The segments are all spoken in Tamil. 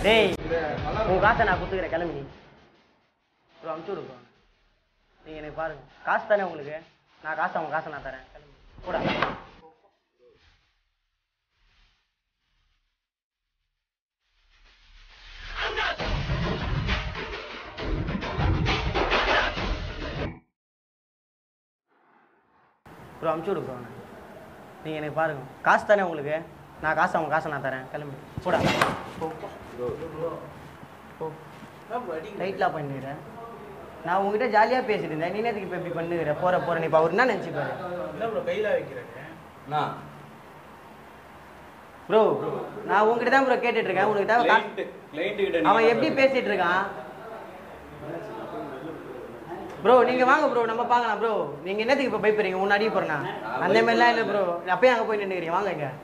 டேய் உன் காசை நான் கொடுத்துக்கிறேன் கிளம்பி நீ ப்ரோ அமுச்சு விடு ப்ரோ நீங்கள் எனக்கு பாருங்க காசு தானே உங்களுக்கு நான் காசு அவங்க காசை நான் தரேன் கிளம்பி கூட ப்ரோ அமுச்சு விடு ப்ரோ நீங்கள் எனக்கு பாருங்க காசு தானே உங்களுக்கு நான் காசு அவங்க காசை நான் தரேன் கிளம்பி கூட போ போ லைட்லாம் பண்ணிடுறேன் நான் உங்ககிட்ட ஜாலியாக பேசிட்டு இருந்தேன் நீ நேரத்துக்கு இப்போ இப்படி பண்ணுகிற போற போற நீ இப்போ அவர் என்ன நினச்சிப்பாரு என்ன ப்ரோ கையில வைக்கிறேன் அண்ணா ப்ரோ நான் உங்ககிட்ட தான் ப்ரோ கேட்டுட்டு இருக்கேன் உனக்கு தேவை காசு client- client கிட்ட நீங்க அவன் எப்படி பேசிட்டு இருக்கான் ப்ரோ நீங்க வாங்க ப்ரோ நம்ம பார்க்கலாம் ப்ரோ நீங்க என்னத்துக்கு இப்ப பயப்படுறீங்க உன்ன அடிக்க போறேனா அந்த மாதிரிலாம் இல்ல ப்ரோ அப்பயே அங்க போய் நின்னுக்கிறீங்க வாங்க இங்க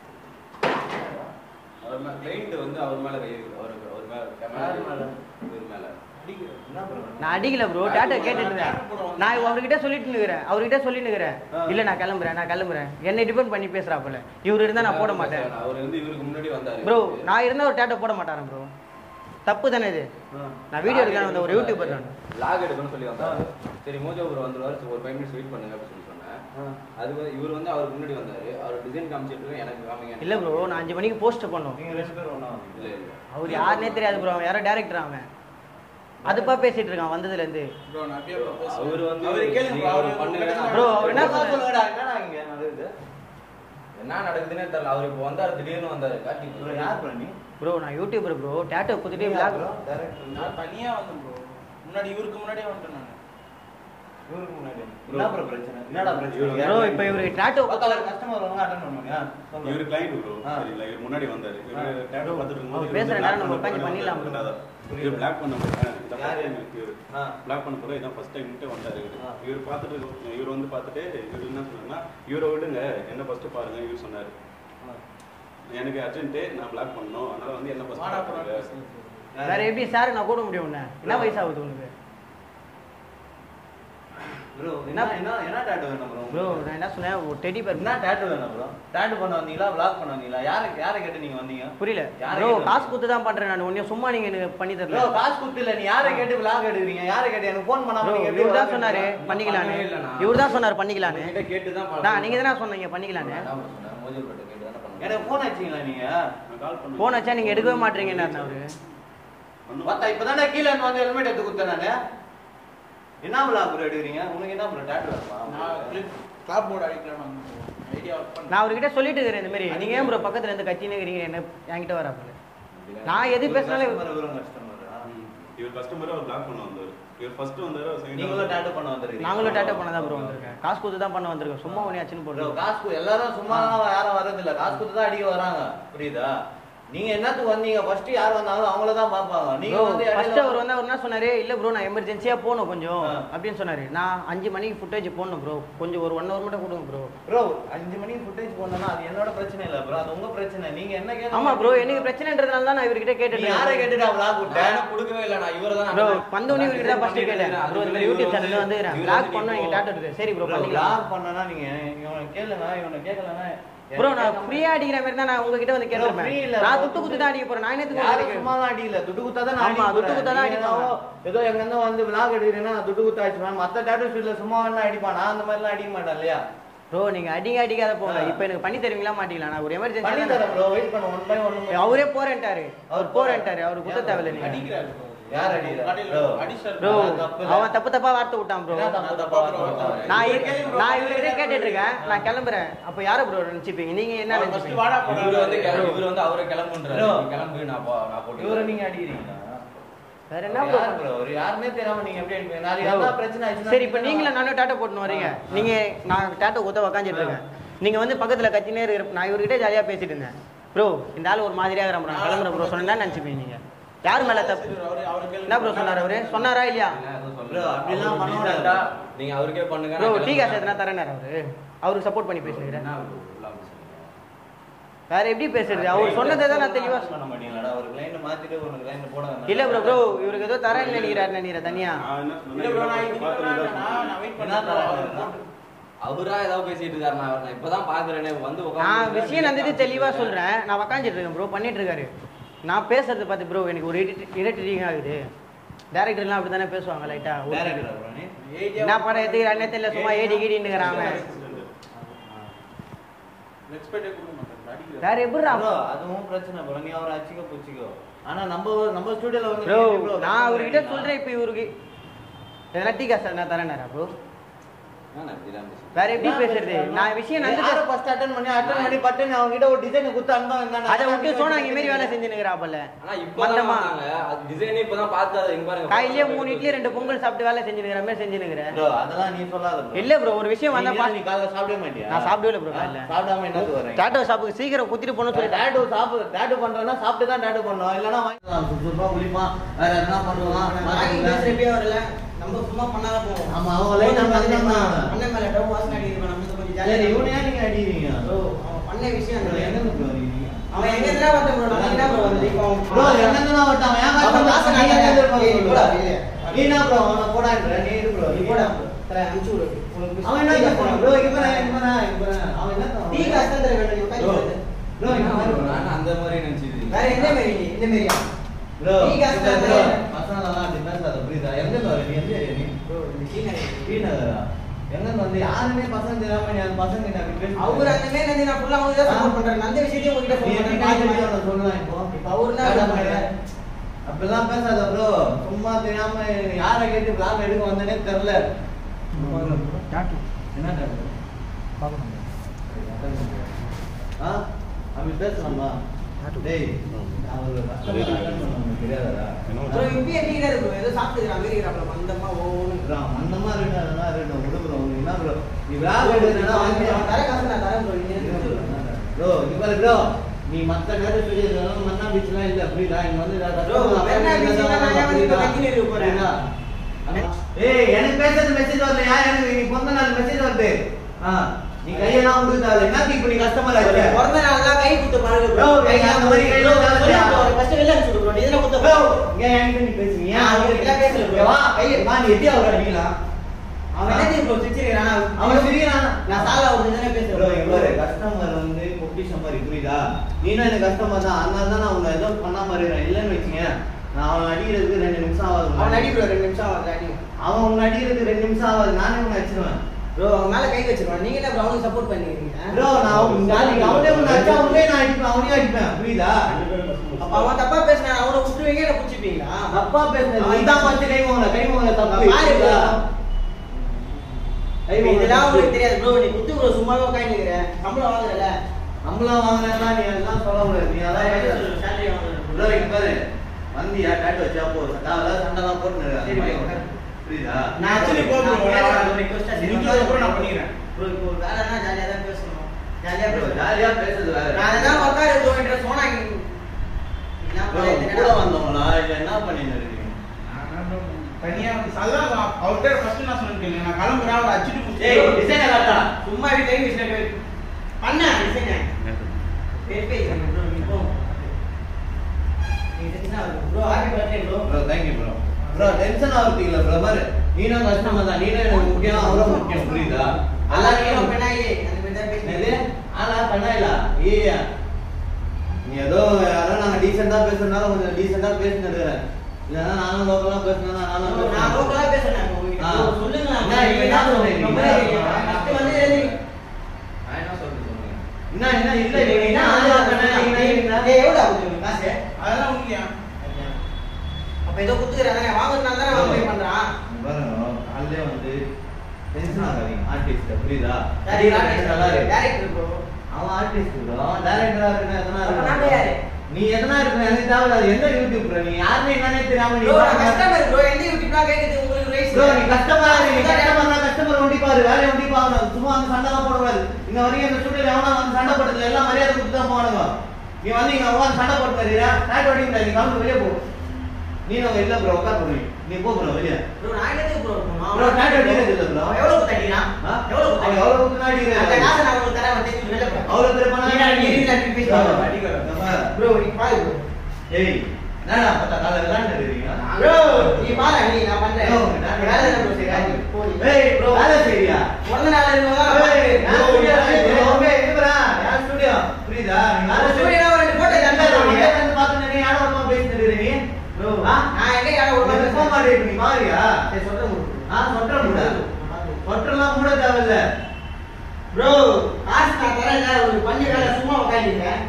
அவர் மே- client வந்து அவர் மேல கை வைக்கிறார். அவருக்கு அவர் மேல camera இவர் மேல என்ன ப்ரோ நான் அடிக்கல ப்ரோ டேட்டா கேட்டுட்டு இருந்தேன் நான் அவர்கிட்ட சொல்லிட்டு நிக்கிறேன் அவர்கிட்ட சொல்லி நிக்கிறேன் இல்ல நான் கிளம்புறேன் நான் கிளம்புறேன் என்னை டிபெண்ட் பண்ணி பேசுறாப்புல இவர் இருந்தா நான் போட மாட்டேன் அவர் வந்து இவருக்கு முன்னாடி வந்தாரு ப்ரோ நான் இருந்தா ஒரு டேட்டா போட மாட்டாரன் ப்ரோ தப்பு தானே இது நான் வீடியோ எடுக்கலாம் வந்த ஒரு யூடியூபர் நான் லாக் எடுக்கணும்னு சொல்லி வந்தாரு சரி மோஜோ அவர் வந்துருவாரு சரி, ஒரு ஃபைவ் மினிட்ஸ் வெயிட் பண்ணுங்க அப்படின்னு சொல்லி சொன்னேன் அது வந்து இவர் வந்து அவருக்கு முன்னாடி வந்தாரு அவர் டிசைன் காமிச்சிட்டு இருக்கேன், எனக்கு காமிங்க இல்ல ப்ரோ நான் அஞ்சு மணிக்கு போஸ்ட் பண்ணோம் நீங்க ரெண்டு பேரும் ஒண்ணா இல்ல இல்ல அவர் யாருனே தெரியாது ப்ரோ அவன் யாரோ டேரக்டர் அவன் அதுப்பா பேசிட்டு இருக்கான் வந்ததுல இருந்து ப்ரோ நான் அப்படியே ப்ரோ பேசுறேன் அவர் வந்து அவரு கேளுங்க நீங்க bro, அவரு அவரு பண்ணுங்க. உங்ககிட்ட Bro, அவர் என்ன சொல்லுங்க. சொல்லுங்கடா, என்னடா இங்க நடக்குது என்ன நடக்குதுன்னே தெரியல அவர் இப்போ வந்தாரு திடீர்னு வந்தாரு காட்டி ப்ரோ யார் ப்ரோ நீ ப்ரோ நான் யூடியூபர் ப்ரோ டேட்டோ குத்துட்டே யார் vlog bro? Director. நான் தனியா வந்தேன் ப்ரோ முன்னாடி இவருக்கு முன்னாடியே வந்துட்டேன் நான் இவருக்கு முன்னாடி என்ன ப்ரோ பிரச்சனை என்னடா பிரச்சனை ப்ரோ இப்போ இவருக்கு டேட்டோ பக்கத்துல கஸ்டமர் வந்து அட்டன் பண்ணுவாங்க சொல்லு. இவர் கிளைண்ட் ப்ரோ ஆ. சரிங்களா இவர் முன்னாடி வந்தாரு இவர் டேட்டோ பார்த்துட்டு இருக்கும்போது அவர் இவர் பேசுற வந்து நேரம் black நம்ம பண்ண உட்காந்து போறேன் பண்ணிடலாம் bro. அதான். இவர் பிளாக் பண்ண போறேன் இதான் யாரு? first time இருக்கு இவரு. ஆ. பிளாக் பண்ண போறேன் இதான் ஃபர்ஸ்ட் டைம் வந்தாரு இவரு ஆ. இவர் பார்த்துட்டு இவர் வந்து பார்த்துட்டு இவர் என்ன சொன்னாருன்னா இவரை விடுங்க என்ன ஃபர்ஸ்ட் பாருங்க இவர் சொன்னாரு எனக்கு அர்ஜென்ட்டு நான் பிளாக் பண்ணணும் அதனால வந்து என்ன ஃபர்ஸ்ட் வாடா பாருங்க ப்ரோ வேற எப்படி சார் நான் கூட முடியும் உன்னை என்ன வயசாகுது உனக்கு ப்ரோ என்ன என்ன என்ன டாட்டூ வேணும் ப்ரோ ப்ரோ நான் என்ன சொன்னேன் ஒரு டெடி பேர் என்ன டாட்டூ வேணும் ப்ரோ டாட்டூ பண்ண வந்தீங்களா vlog பண்ண வந்தீங்களா யாரை யாரை கேட்டு நீங்க வந்தீங்க புரியல யாரை ப்ரோ கேட்டு காசு கொடுத்து தான் பண்றேன் நான் உன்னைய சும்மா நீங்க எனக்கு பண்ணி ப்ரோ தரல காசு கொடுத்து இல்ல நீ யாரை கேட்டு vlog எடுக்கிறீங்க யாரை கேட்டு எனக்கு ஃபோன் பண்ணாம ப்ரோ நீங்க எப்படி இவர் தான் vlog சொன்னாரு எடுக்கிறீங்க? பண்ணிக்கலான்னு பண்ணவே இல்ல நான். இவர் தான் சொன்னார் பண்ணிக்கலான்னு உங்ககிட்ட கேட்டு தான் நான் நீங்க தானே சொன்னீங்க பண்ணிக்கலான்னு அதான் bro சொன்னேன். மோஜோ bro கிட்ட கேட்டு தானே பண்ணேன். எனக்கு ஃபோன் அடிச்சீங்களா நீங்க நான் கால் பண்ணேன் போன் வச்சா நீங்க எடுக்கவே மாட்டீங்கன்னு அவரு பண்ணுவோம். பார்த்தா இப்பதானே கீழே இருந்து வந்து ஹெல்மெட் எடுத்து கொடுத்தேன் நானு என்ன vlog ப்ரோ எடுக்கிறீங்க உனக்கு என்ன ப்ரோ டாட்டூ வேணுமா நான் கிளிப் கிளாப் போர்டு அடிக்கலாம்னு வந்தேன் ஐடியா ஒர்க் பண்ணேன் நான் அவர்கிட்ட சொல்லிட்டு இருக்கிறேன் இந்த மாதிரி நீங்க ஏன் ப்ரோ பக்கத்துல இருந்து கத்தின்னு இருக்கிறீங்க என்ன என்கிட்ட வராப்புல நான் எது பேசினாலும் Customer வரும் customer. ம். இவர் கஸ்டமர் அவர் பிளாக் பண்ண வந்தாரு இவர் ஃபர்ஸ்ட் வந்தாரு அவர் second நீங்களும் வந்தாரு. டாட்டூ பண்ண வந்திருக்கீங்க நாங்களும் டேட்டா பண்ண தான் ப்ரோ வந்திருக்கேன் காசு கொடுத்து தான் பண்ண வந்திருக்கேன் சும்மா ஒன்னே ஆச்சுன்னு ப்ரோ போடுறோம் காசு கு- எல்லாரும் சும்மா யாரும் வர்றது இல்ல காசு கொடுத்து தான் அடிக்க வராங்க புரியுதா நீங்க என்னத்துக்கு வந்தீங்க ஃபர்ஸ்ட் யார் வந்தாலும் அவங்கள தான் பாப்பாங்க நீங்க ப்ரோ வந்து ஃபர்ஸ்ட் இடையில- அவர் வந்து அவர் என்ன சொன்னாரு இல்ல ப்ரோ நான் எமர்ஜென்சியா போகணும் கொஞ்சம் ஆ. அப்படின்னு சொன்னாரு நான் அஞ்சு மணிக்கு ஃபுட்டேஜ் போடணும் ப்ரோ கொஞ்சம் ஒரு ஒன் ஹவர் மட்டும் கொடுங்க ப்ரோ ப்ரோ அஞ்சு மணிக்கு ஃபுட்டேஜ் போடணும்னா அது என்னோட பிரச்சனை இல்ல ப்ரோ அது உங்க பிரச்சனை நீங்க என்ன கேட்க ஆமா ப்ரோ எனக்கு பிரச்சனைன்றதுனால தான் நான் இவர்கிட்ட நீ யாரை கேட்டுட்டு கேட்டுட்டு vlog நான் விட்டேன் எனக்கு கொடுக்கவே இல்லை நான் இவரை தான் ப்ரோ வந்தோடனே இவர்கிட்ட தான் ஃபர்ஸ்ட் கேட்டேன் ப்ரோ இந்த மாதிரி யூடியூப் சேனல்ல வந்து லாக் பண்ணோம் நீங்க டேட்டா எடுத்து சரி ப்ரோ பண்ணிக்கலாம் vlog பண்ணனா நீங்க இவனை கேளுங்க இவனை கேட்கலனா ப்ரோ நான் ஃப்ரீயா அடிக்கிற மாதிரி தான் நான் உங்ககிட்ட வந்து Bro, free இல்ல கேட்டிருப்பேன் நான் bro. துட்டு குத்து தான் அடிக்க போறேன் நான் என்னத்துக்கு யாரும் அடிக்கிறேன் சும்மா தான் அடிக்கல துட்டு குத்தா தான் ஆமா, துட்டு குத்தா தான் அடிப்பாங்க. ஏதோ எங்க இருந்து வந்து விளாக் எடுக்கிறீங்கன்னா நான் துட்டு குத்தா அடிச்சுப்பேன் மத்த டாட்டூ ஸ்டூடியோல சும்மா வேணா அடிப்பான் நான் அந்த மாதிரிலாம் அடிக்க மாட்டேன் இல்லையா ப்ரோ நீங்க அடிங்க அடிக்காத போங்க ஆ. இப்போ எனக்கு பண்ணி தருவீங்களா மாட்டீங்களா நான் ஒரு பண்ணி எமர்ஜென்சி தரேன் ப்ரோ வெயிட் பண்ண ஒன் பை ஒன் அவரே போறேன்ட்டாரு அவர் போறேன்ட்டாரு அவர் குத்த தேவையில்ல நீங்க அடிக்கிறாரு bro. யார் அடிக்கிறா? கடையில Bro. அடிச்சாரு ப்ரோ bro. அது தப்பு இல்ல. அவன் தப்பு தப்பா வார்த்தை விட்டான் ப்ரோ என்ன தப்பு தப்பா bro. நான் இவரு இ- கேளுங்க bro. நான் இவர்கிட்ட கேட்டுட்டு இருக்கேன் நான் கிளம்புறேன் அப்ப யார ப்ரோ நினைச்சுப்பீங்க நீங்க என்ன அவர் first நினைச்சுப்பீங்க வாடா இவர் வந்து போறாரு. கிளம்பு- இவர் வந்து அவரை கிளம்புன்றாரு Bro. நீ கிளம்பு நான் போ- நான் போட்டு இவரை நீங்க அடிக்கிறீங்களா வேற என்ன ப்ரோ யார் bro? ஒரு யாருமே தெரியாம நீங்க எப்படி அடிப்பீங்க நாளைக்கு Bro. எதாவது பிரச்சனை ஆயிடுச்சுன்னா சரி இப்போ நீங்களும் நானும் டாட்டா போட்டுன்னு வரீங்க நீங்க நான் டாட்டா குத்த உக்காந்துட்டு இருக்கேன் நீங்க வந்து பக்கத்துல கத்தினே இருக்கிற நான் இவர்கிட்ட ஜாலியா பேசிட்டு இருந்தேன் ப்ரோ இந்த ஆள் ஒரு மாதிரியா இருக்கிற ப்ரோ கிளம்புற ப்ரோ சொன்னா நினைச்சுப்பீங்க நீங்க யார் மேல தப்பு அவரு- அவரு கேளுங்க. என்ன ப்ரோ சொன்னார் அவரு சொன்னாரா இல்லையா இல்ல, எதுவும் சொல்லல. Bro, அப்படிலாம் அவரு பண்ண decent கூடாது. ஆ, நீங்க அவருக்கே பண்ணுங்க ப்ரோ நான் டீ காசு கிளம்புறேன். எதனா தரேனாரு அவரு அவருக்கு சப்போர்ட் பண்ணி பேசுகிறேன் என்ன bro, இப்படிலாம் பேசுறீங்க? வேற எப்படி பேசுறது அவர் சொன்னதை தான் நான் தெளிவா பண்ண மாட்டீங்களாடா ஒரு லைன் மாத்திட்டு ஒரு லைன் போட வேண்டாம். இல்ல ப்ரோ ப்ரோ இவருக்கு ஏதோ தரேன்னு நினைக்கிறாரு நினைக்கிறேன் தனியா நான் என்ன இல்ல bro, நான் சொன்னேன் இதுக்கு பார்த்து மேல தான் நான் நான் wait என்ன பண்ணேன் bro. தரேன்? அவரு போட்டு- அவரா ஏதாவது பேசிட்டு இருக்காரு நான் அவரை இப்பதான் பாக்குறேனே வந்து நான் உட்கார்ந்து விஷயம் நடந்தது தெளிவா சொல்றேன் நான் உக்காந்துட்டு இருக்கேன் ப்ரோ பண்ணிட்டு இருக்காரு நான் பேசுறது பார்த்து ப்ரோ எனக்கு ஒரு இரிட்டேட்டிங் ஆகுது டேரக்டர்லாம் அப்படி தானே பேசுவாங்க லைட்டாக டேரக்டர் bro நீ என்ன படம் எடுத்துக்கிறானே தெரியல சும்மா ஏடி கீடின்னுக்கிறான் அவன் ரெஸ்பெக்டே கொடுக்க மாட்டேன் அடிக்கிற வேற எப்படிடா bro அதுவும் பிரச்சனை bro நீ அவரை அச்சிக்க புச்சிக்கோ ஆனா நம்ம நம்ம ஸ்டுடியோல வந்து ப்ரோ நீ bro நான் அவர்கிட்ட சொல்றேன் இப்போ இவருக்கு எதனா டீ காசு நான் தரேனாரா ப்ரோ நான் அப்படிதான் பேசுறேன் வேற எப்படி பேசுறது நான் விஷயம் யாரை நடந்து ஃபர்ஸ்ட் அட்டெண்ட் பண்ணி அட்டெண்ட் பண்ணி பட்டு நீ அவங்க கிட்ட ஒரு டிசைன் குத்து அன்பா இருந்தா அதை விட்டு சோனாங்கி மாரி வேலை செஞ்சுனுங்கிறாப்பல்ல ஆனா இப்போ மந்தமா அது டிசைனே இப்பதான் பார்த்து அதை இங்க பாருங்க காலையிலேயே மூணு இட்லி ரெண்டு பொங்கல் சாப்பிட்டு வேலை செஞ்சுனுங்கிற மாதிரி செஞ்சுனுங்கிறேன் bro அதெல்லாம் நீ சொல்லாத bro இல்ல ப்ரோ ஒரு விஷயம் வந்தா நீ பா- நீ காலைல சாப்பிடவே மாட்டியா நான் சாப்பிடவே ப்ரோ காலைல சாப்பிடாம என்னது வரேன் டாட்டோ ஷாப்புக்கு சீக்கிரம் குத்திட்டு போகணும்னு சொல்லி டேட்டு சாப்பிடு டேட்டு பண்றேன்னா சாப்பிட்டு தான் டேட்டு பண்ணுவோம் இல்லைன்னா வாங்கிக்கலாம் சுறுசுறுப்பா குளிப்பான் வேற எதனா பண்ணுவான் வரல நம்ம சும்மா பண்ணாதான் போவோம் ஆமா அவங்க லைன் நம்ம அதிகமாக அண்ணன் மேல டவு வாசனை அடிக்கிறோம் நம்ம கொஞ்சம் சரி ஜாலியா இவனை ஏன் நீங்க அடிக்கிறீங்க ப்ரோ அவன் பண்ண விஷயம் bro, அது. எங்க இருந்து bro வரீங்க? அவன் எங்க இருந்தா வந்து ப்ரோ நம்ம என்ன ப்ரோ வந்து இப்போ அவன் bro, எங்க இருந்து தான் வரட்டும். அவன் ஏன் அவன் காசு காசு நீ நான் எங்க இருந்து தரேன். ஏய், நீ போடா, bro? வெளியே. நீ என்ன bro, அவனை போடான்ற, நீ இரு bro, நீ போடா bro. தரேன், அனுப்பிச்சு விடு. உனக்கு அவன் என்ன டீ காசு கேட்பான்? bro, இங்க பாரு, இங்க பாரு, இங்க பாரு. அவன் என்ன தரான்? டீ காசு தான் தர வேண்டும், நீ உட்கார்ந்து bro, சொல்லு. bro, இங்க பாரு bro. நான் அந்த மாதிரி நினைச்சிட்டு வேற எந்த மாரி நீ? இந்த மாரியா? bro, டீ காசு இந்த தான் bro, தரேன். பசங்களெல்லாம் அப்படி பேசாத, புரியுதா? எங்க இருந்து வர? நீ எந்த area நீ? bro, இந்த டீ கடை. டி நகரா? எங்க இருந்து வந்து யாருமே பசங்க தெரியாம நீ அந்த பசங்க கிட்ட அப்படி பேசுற? அவரு அந்த மாதிரி வந்து நான் full ஆ அவனுக்கு தான் support பண்றேன். அந்த விஷயத்தையும் உங்ககிட்ட நீ phone எப்படி பண்றேன். கை பாத்து கட்டி வாங்க. அவனை சொல்லலாம் இப்போ? இப்ப அவரு என்ன வேலை பண்றாரு? பாரு. அப்படிலாம் பேசாத ப்ரோ சும்மா தெரியாம யாரை கேட்டு பிளான் எடுக்க வந்தனே தெரியல என்ன ஆ அப்படி பேசலாமா டேய் நான் ஒரு customer attend பண்ண உனக்கு தெரியாதாடா? bro, இப்பயே டீ கடை bro. ஏதோ சாப்பிட்டுக்கிற மாதிரி இருக்கிறாப்ல, மந்தமா ஓன்னு. bro, மந்தமா இருக்கா, அதெல்லாம் இருக்கட்டும். விடு bro, உனக்கு என்ன bro? நீ விளையாட எடுக்கிறேன்னா வாங்கி அவன் தர காசு நான் தரேன் bro. நீ எனக்கு சொல்லு. bro, இங்க பாரு bro, நீ மத்த நேரத்துல சொல்லியிருந்தாலும் மன்னா பீச்லாம் இல்ல புரியுதா இங்க வந்து நான் Bro, மன்னா beach ல நான் ஏன் வந்து இப்ப continue இருக்க போறேன்? புரியுதா? ஏய் எனக்கு பேசுறது மெசேஜ் வரலையா எனக்கு நீ பொந்த நாள் மெசேஜ் வருது ஆ நீ கையெல்லாம் கொடுத்தால என்ன இப்ப நீ கஸ்டமர் ஆச்சு பிறந்த நாள்லாம் கை குத்து பழகு bro. Bro, கை அந்த மாதிரி கை bro, குத்து சொல்லு பழகு. bro. first வெளில அனுப்பிச்சு விடு bro. நீ இதுல குத்த ப்ரோ bro. ஏன் என்கிட்ட நீ பேசுறீங்க நான் அவன்கிட்ட பேசல bro. வா கையை வா நீ எட்டி அவர் அடிக்கலாம் அவன் என்ன தெரியும் bro, சிரிச்சிருக்கிறான். அவன் சிரிக்கிறான் நான் சாலா ஒரு தானே ப்ரோ பேசுறேன் இங்க பாரு கஸ்டமர் வந்து பொக்கிஷம் மாதிரி புரியுதா நீனும் எனக்கு கஸ்டமர் தான் அதனால தான் நான் உன்னை ஏதோ பண்ணாம இருக்கிறேன் இல்லைன்னு வச்சுங்க நான் அவன் அடிக்கிறதுக்கு ரெண்டு நிமிஷம் ஆகாது அவன் அடி bro, ரெண்டு நிமிஷம் அவன் அடி. அவன் உன்னை அடிக்கிறதுக்கு ரெண்டு நிமிஷம் ஆகாது நானே உன்னை அடிச்சிருவேன் bro, அவன் மேல கை வச்சிருவான். நீங்க என்ன bro, அவனுக்கு support பண்ணிக்கிறீங்க? ப்ரோ நான் அவன் நாளைக்கு அவனே உன்னை அடிச்சா அவனே நான் அடிப்பேன் அவனையும் அடிப்பேன் புரியுதா அப்ப அவன் தப்பா பேசினா அவனை விட்டுருவீங்க இல்ல புடிச்சுப்பீங்களா தப்பா பேசுனது நீ தான் பார்த்து கை வாங்கல கை வாங்கல தப்பு பாரு bro. புரியுதா? கை இப்ப வாங்கல இதெல்லாம் தப்பு. உங்களுக்கு தெரியாது ப்ரோ நீ குத்து ப்ரோ சும்மாவே உட்காந்துக்கிற சம்பளம் வாங்குறல நம்மளாம் வாங்கினா நீ அதெல்லாம் சொல்ல முடியாது நீ அதான் salary வாங்குற. ப்ரோ இங்க பாரு வந்தியா டாட்டு வச்சா போ அதாவது சண்டைலாம் போட்டு சரி, bro, உட்காரு. புரியுதா நான் actually போ bro. நான் request ஆ சரி, முடிஞ்சது அப்புறம் நான் பண்ணிக்கிறேன். ப்ரோ இப்போ ஒரு வேலைன்னா ஜாலியா தான் பேசணும் ஜாலியா ப்ரோ பேசணும் ஜாலியா பேசுறது வேற நான் அதான் உட்காரு ப்ரோ என்ற சோனா என்ன ப்ரோ கூட வந்தவங்களா இல்ல என்ன பண்ணிட்டு இருக்கீங்க தனியா வந்து அதான் அவர்கிட்ட ஃபர்ஸ்ட் நான் சொல்லிருக்கேன் நான் கிளம்புறேன் அவர் அடிச்சுட்டு ஏய் டிசைன் காட்டா சும்மா இப்படி கை வச்சுட்டு பண்ண டிசைன் பேப்பே ப்ரோ நீ போ நீ தெரிஞ்சா bro happy birthday bro bro thank you bro bro tension ஆகுறது இல்ல ப்ரோ பாரு நீனும் கஷ்டமா தான் நீனும் எனக்கு முக்கியம் அவரும் முக்கியம் புரியுதா அதான் நீ எல்லாரும் பெண்ணாயி அந்த மாதிரி தான் என்னது பேசுறேன் ஆளா பண்ணாயிலா ஏய்யா நீ ஏதோ யாரோ நாங்க டீசெண்டா பேசுறதுனால கொஞ்சம் டீசெண்டா பேசினு இல்லைன்னா நானும் லோக்கலா பேசினா நானும் நான் பேசுறேன். லோக்கலா பேசுறேன் ஆ. சொல்லுங்க என்ன, இப்ப என்ன சொல்றீங்க? ஃபர்ஸ்ட் வந்து எழுதி நான் என்ன சொல்றது சொல்லுங்க என்ன என்ன இல்ல நீங்க என்ன ஆளா பண்ண நீங்க என்ன ஏய் எவ்வளவு ஆகுது உங்களுக்கு காசு அதெல்லாம் உண்மையா அப்ப ஏதோ குத்துக்கிறானே வாங்குறதுனால தானே அவன் pay பண்றான் பாருங்க காலையிலே வந்து டென்ஷன் ஆகாதீங்க ஆர்டிஸ்ட் புரியுதா சரி நல்லா இருக்கு டைரக்டர் ப்ரோ அவன் ஆர்டிஸ்ட் ப்ரோ டைரக்டரா இருக்கணும் எதனா அப்ப நாங்க யாரு? நீ எதனா இருக்கணும் எனக்கு தேவையில்ல எந்த யூடியூப் ப்ரோ நீ யாருமே என்னன்னே தெரியாம நீ ப்ரோ நான் கஸ்டமர் ப்ரோ எந்த யூடியூப்லாம் கேக்குது உங்களுக்கு ரைஸ் ப்ரோ நீ கஸ்டமரா நீ கஸ்டமர்னா கஸ்டமர் ஒண்டி பாரு வேலையை ஒண்டி பாரு சும்மா வந்து சண்டை தான் போடக்கூடாது இங்க வரைக்கும் இந்த ஸ்டுடியோல எவனா வந்து சண்டை போட்டதுல எல்லாம் மரியாதை கொடுத்து தான் போவானுங்க நீ வந்து இங்க உட்காந்து சண்டை போட்டு தரீரா டாட் ஓடி நீ கிளம்பி வெளியே போ நீ நம்ம இல்ல ப்ரோ உட்கார் போடுவீங்க நீ போ ப்ரோ வெளியே ப்ரோ நான் எதுக்கு ப்ரோ ப்ரோ டாட் ஓடி இல்ல ப்ரோ அவன் எவ்வளவு தட்டினான் ஆ? எவ்வளவு அவன் தட்டினான் எவ்வளவு முன்னாடி அந்த காசை நான் உங்களுக்கு தரேன் வந்து வெளில போ அவ்வளவு பெரிய பணம் நீ நான் நீ நீ பேசி ப்ரோ நீ பாரு ப்ரோ ஏய் என்னடா பார்த்தா காலை விளையாண்டு இருக்கீங்க ப்ரோ நீ பாரு நீ நான் பண்றேன் வேலை என்ன ப்ரோ சரி போ நீ ஏய் ப்ரோ வேலை செய்யா பிறந்த நாள் இருக்கவங்க ஏய் நான் ஸ்டுடியோ ஓகே இதுடா யார் ஸ்டுடியோ புரியுதா நீ நான் வேலை ஸ்டூடியோ ரெண்டு போட்டோ செய்யா தந்தேன் நீ ஏன் வந்து பார்த்து நீ யார ஆ? நான் எங்க யாரை ஒரு உனக்கு போக மாதிரி மாட்டேன் நீ மாறியா சரி சொல்றேன் bro. ஆ சொல்ற மூட சொல்றலாம் மூட தேவையில்ல ப்ரோ காசு நான் தரேன்ல ஒரு பண்ணி வேலை சும்மா உட்காந்துருக்கேன்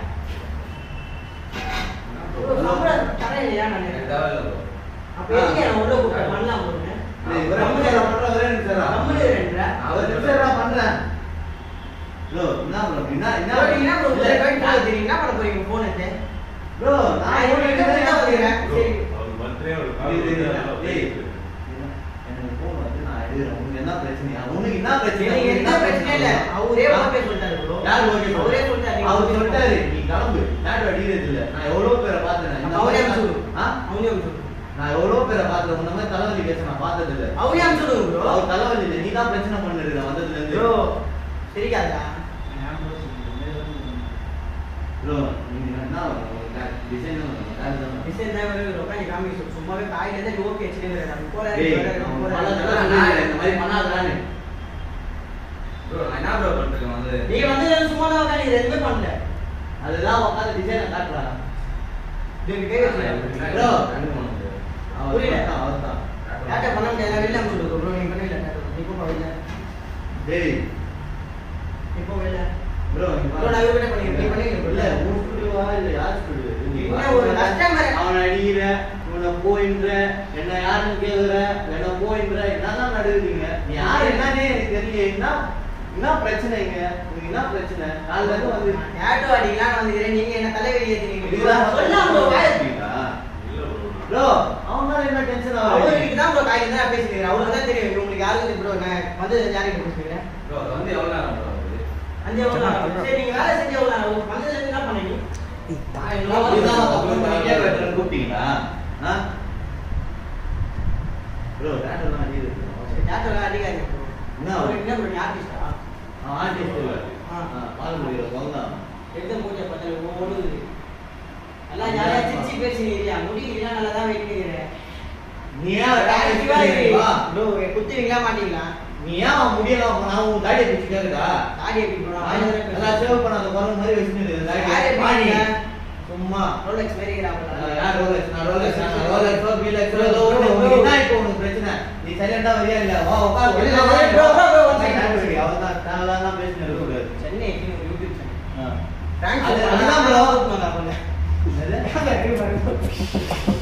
சம்பளம் தரேன் இல்லையா நான் எனக்கு தேவையில்லை bro. அப்ப எதுக்கு நான் உள்ள கூப்பிட்டேன் பண்ணலாம் போறேன் டேய், ஒரு நிமிஷம் நான் பண்றேன், ஒரே நிமிஷம் இரு. நம்மளுன்ற ஒரு நிமிஷம் நான் பண்றேன் ப்ரோ என்ன ப்ரோ என்ன என்ன என்ன ப்ரோ இல்ல, தெரியும் என்ன பண்ண போறீங்க போன் எடுத்து ப்ரோ நான் நான் ஒரு இவங்க நிமிஷம் கிட்ட தான் வந்துக்கிறேன். வந்துக்கிறேன். சரி. அவர் birthday ஒரு இது, இது, இது, கால் டேய், எனக்கு phone வந்து நான் எடுக்கிறேன். உனக்கு என்ன பிரச்சனையா? உனக்கு என்ன பிரச்சனை? எனக்கு உனக்கு எந்த பிரச்சனையும் இல்ல அவரே ஆ? ஓகே சொல்லிட்டாரு ப்ரோ யார் okay சொல்றா? அவரே சொல்லிட்டாரு அவர் சொல்லிட்டாரு, நீ கிளம்பு. நாட்டு அடிக்கிறது இல்ல. நான் எவ்வளவு பேரை பார்த்தேன். இந்த அவரே மாதிரி அனுப்பிச்சு ஆ? அவரே அனுப்பிச்சு நான் எவ்வளவு பேரை பார்த்தேன். உன்ன மாதிரி தலைவலி கேஸ் நான் பார்த்தது இல்ல. அவரே அனுப்பிச்சு ப்ரோ அவர் தலைவலி இல்ல. நீ தான் பிரச்சனை பண்ணிருக்க வந்ததுல இருந்து. ப்ரோ சரிக்காதா Bro, நீங்க என்ன டிசைன் தான் டிசைன் தான் வேற உட்காந்து காமிக்க சும்மாவே காயில இருந்து ஓகே வச்சிருக்கேன் நான் போறேன் டேய், போறேன், அவன் போறேன். பல தடவை சொல்லிருக்கேன், இந்த மாதிரி பண்ணாதடான்னு. Bro, நான் என்ன bro பண்றது வந்து? நீ வந்து சும்மா தான் உட்காந்து எதுவுமே பண்ணல அதெல்லாம் உட்காந்து டிசைனை காட்டுறா இதுக்கு கை வச்சு Bro. ரெண்டு மூணு bro. அவர் புரியல. தான், அவர் தான். யார்ட்ட பண்ண முடியாது வெளில அனுப்பிச்சு ப்ரோ நீ பண்ணல நீ போ வெளில டேய் நீ போ வெளில ப்ரோ Bro, நான் இவர்கிட்ட பண்ணிக்கிறேன். நீ பண்ணிக்கிறேன். இல்ல உன் ஸ்டுடியோவா இல்ல யார் ஸ்டுடியோ என்ன ஒரு customer. அவனை அடிக்கிற இவனை போயின்ற என்ன யாருன்னு கேக்குற என்ன போயின்ற என்னதான் நடுவுறீங்க நீ யாரு என்னன்னே எனக்கு தெரியல என்ன என்ன பிரச்சனைங்க உங்களுக்கு என்ன பிரச்சனை நாலுல இருந்து வந்து டேட்டோ அடிக்கலாம் வந்துக்கிறேன் நீங்க என்ன தலைவலி ஏத்துறீங்க இதுதான் சொல்லலாம் ப்ரோ இருக்கீங்களா? இல்ல bro, நான் ப்ரோ அவன் மேல என்ன டென்ஷன் ஆகுது அவருக்கு தான் ப்ரோ காலையில தான் பேசிக்கிறேன் அவருக்கு தான் தெரியும் உங்களுக்கு யாருக்கு ப்ரோ நான் வந்து யாருக்கு பேசிக்கிறேன் Bro, அது வந்து எவ்வளவு நேரம் bro ஆகுது? அஞ்சு எவ்வளோ நேரம்? சரி நீங்க வேலை செஞ்சு எவ்வளோ நேரம்? வந்ததுல இருந்து என்ன பண்ணீங்க இதுதான் தப்பு பண்ணி கேட்க வெட்டுறேன்னு கூப்பிட்டீங்களா ஆ ப்ரோ டேட்டெல்லாம் அடிக்கிறது டேட்டோலாம் அடிக்காதீங்க ப்ரோ என்ன? அவருக்கு என்ன ப்ரோ ஆர்டிஸ்டா ஆர்டிஸ்ட் இல்ல ஆ. பால் முடியல கொங்கதான் எடுத்த மூச்சை பார்த்தாலும் ஓடுது எல்லாம் ஜாலியா சிரிச்சு பேசுறீங்க முடியல நல்லா தான் வைக்கிறீங்க நீ ஏன் தாடியை பிடிச்சு வா. ப்ரோ குத்துவீங்களா மாட்டீங்களா நீ ஏன் அவன் முடியல நான் உன் தாடியை பிடிச்சு கேக்குதா தாடி எப்படி ப்ரோ எல்லாம் சேவ் பண்ணாத குரங்கு மாதிரி வச்சுட்டு யாரு தாடி எப்படி பாணி இருக்கீங்க? சும்மா ரோலெக்ஸ் மாதிரி நான் இருக்கிறாங்க யார் ரோலெக்ஸ் நான் ரோலெக்ஸ் நான் ரோலெக்ஸோ பீலெக்ஸோ ஏதோ ஒண்ணு உனக்கு என்ன இப்போ உனக்கு பிரச்சனை நீ சைலண்டா வரியா இல்ல வா உட்கார் இல்ல, இல்ல, bro, bro, bro, one second. அவன் தான் தேவையில்லாம பேசிட்டு இருக்க கூடாது சென்னை யூடியூப் சேனல் ஆ. தேங்க்ஸ் அது- அதுதான் bro. பண்ணலாம் என்னது?